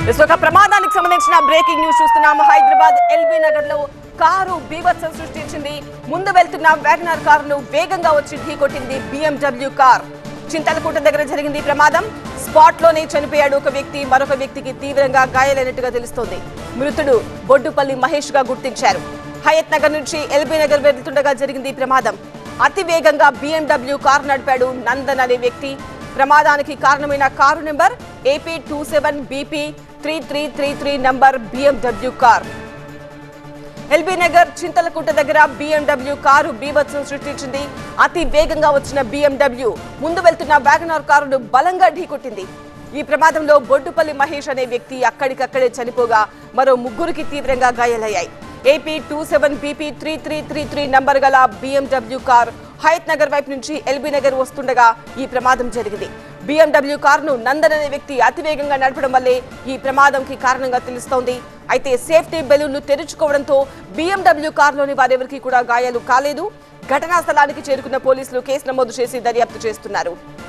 this ఒక ప్రమాదానికి సంబంధించిన బ్రేకింగ్ న్యూస్ చూస్తున్నాం హైదరాబాద్ ఎల్బీ నగర్ లో కారు బీభత్సం సృష్టించింది ముందు వెళ్తున్న వ్యాగనార్ కారును వేగంగా వచ్చి ఢీకొట్టింది BMW కార్ చింతలకుంట దగ్గర జరిగింది ఈ ప్రమాదం స్పాట్ లోనే చనిపోయాడు ఒక వ్యక్తి మరొక వ్యక్తికి తీవ్రంగా గాయాలైనట్టుగా తెలుస్తోంది మృతుడు బొడ్డుపల్లి మహేష్ గా గుర్తించారు హయత్ నగర్ నుంచి ఎల్బీ నగర్ వెళ్తుండగా జరిగింది ఈ ప్రమాదం అతి వేగంగా BMW కారు నడిపాడు నందన్ అనే వ్యక్తి ప్రమాదానికి కారణమైన car number AP two seven BP three three three three number BMW car LB Nagar Chintalakunta దగ్గర BMW కారు బీభత్సం సృష్టించింది అతి వేగంగా వచ్చిన BMW ముందు వెళ్తున్న వ్యాగనార్ కారును బలంగా ఢీకొట్టింది ఈ ప్రమాదంలో బొడ్డుపల్లి మహేష్ అనే వ్యక్తి అక్కడికక్కడే చనిపోగా మరో ముగ్గురికి తీవ్రంగా గాయాలయ్యాయి AP two seven BP three three three three number గల BMW కార్ హయత్ నగర్ వైపు నుంచి ఎల్బీ నగర్ వస్తుండగా ఈ ప్రమాదం జరిగింది BMW కారును నందన్ అనే వ్యక్తి అతివేగంగా నడపడం వల్లే ఈ ప్రమాదంకి కారణంగా తెలుస్తోంది అయితే సేఫ్టీ బెలూన్లు తెరుచుకోవడంతో BMW కారులోని వారెవరికి కూడా గాయాలు కాలేదు ఘటనా స్థలానికి చేరుకున్న పోలీసులు కేసు నమోదు చేసి దర్యాప్తు చేస్తున్నారు